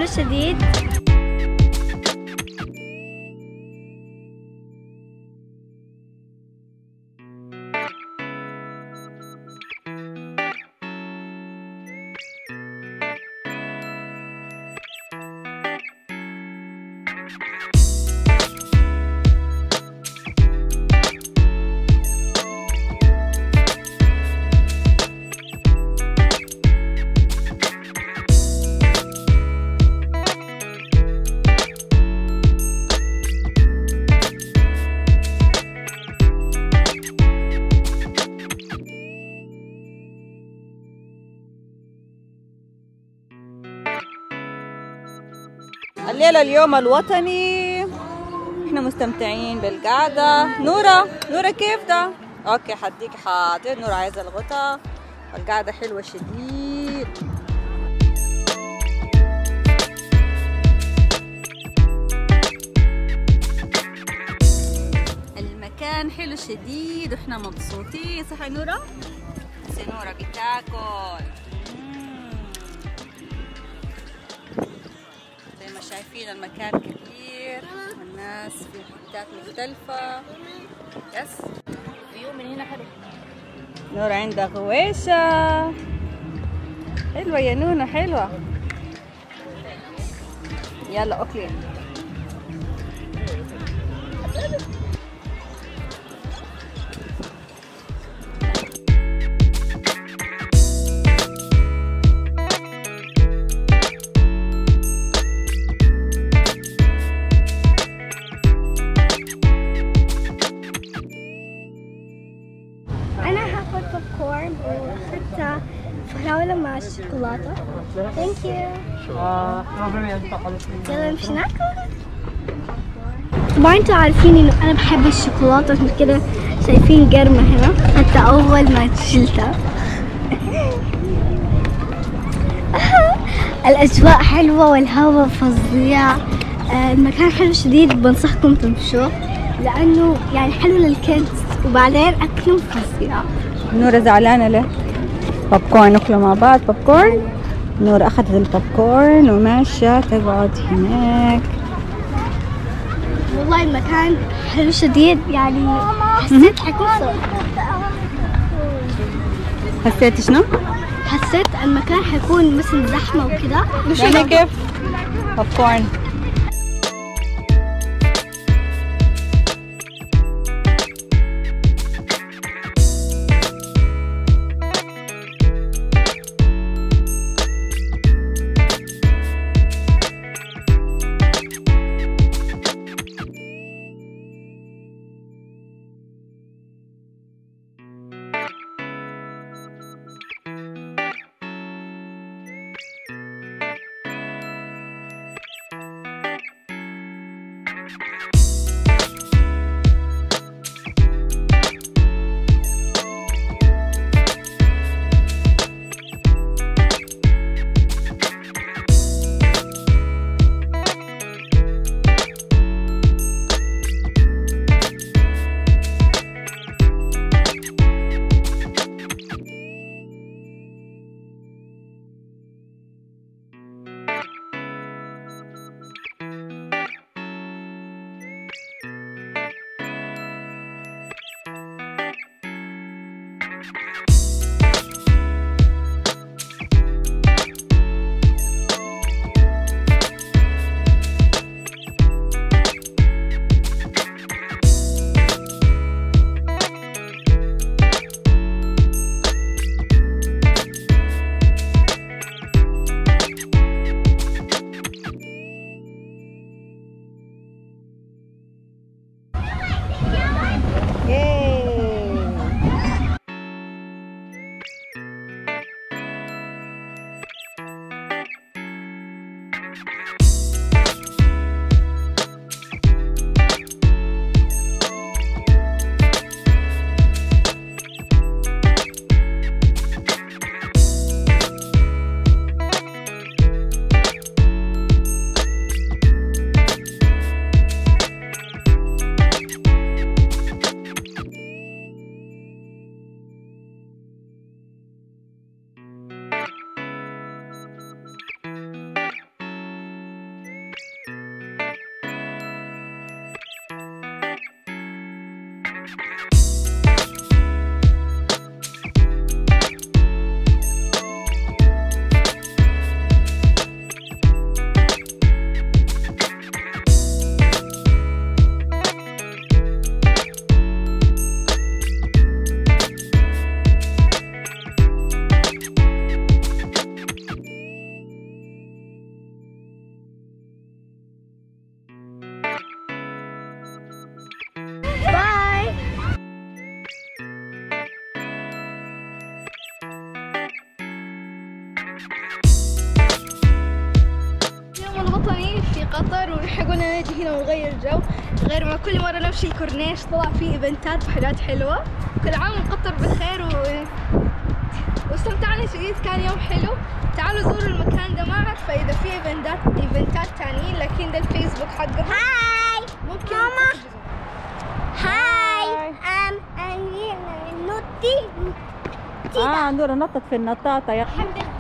حلو شديد الليلة اليوم الوطني احنا مستمتعين بالقعدة نورة نورة كيف ده؟ اوكي حديك حاضر نورة عايزة الغطا القعدة حلوة شديد المكان حلو شديد واحنا مبسوطين صح يا نورة؟ بس يا نورة بتاكل مم. زي ما شايفين المكان كبير والناس في حتات مختلفة يس فيو من هنا حلو نور عندها غويشة حلوة يا نونو حلوة يلا أكلي انا هاخد بوب كورن واخدت فراولة مع الشوكولاتة ثانك يو يلا نمشي ناكل طبعا انتوا عارفين انه انا بحب الشوكولاتة عشان كده شايفين قرمة هنا حتى اول ما شلتها الاجواء حلوة والهواء فظيع آه، المكان حلو شديد بنصحكم تمشوا لانه يعني حلو للكيدز وبعدين اكلهم فظيع نورة زعلانة ليه؟ بوب كورن ناكله مع بعض بوب كورن نورة أخذت البوب كورن وماشية تقعد هناك والله المكان حلو شديد يعني حسيت حيكون صعب. حسيت شنو؟ حسيت المكان حيكون مثل زحمة وكذا يعني كيف؟ بوب كورن الوطني في قطر ونحن قلنا نجي هنا ونغير جو غير ما كل مرة نمشي الكورنيش طلع فيه ايفنتات وحاجات حلوة كل عام قطر بخير و... واستمتعنا شديد كان يوم حلو تعالوا زوروا المكان ده ما عارفة إذا في ايفنتات ايفنتات تانيين لكن ده الفيسبوك حقهم هاي ممكن ماما. هاي. هاي ام اني نوتي اه نورة نطت في النطاطة يا الحمد لله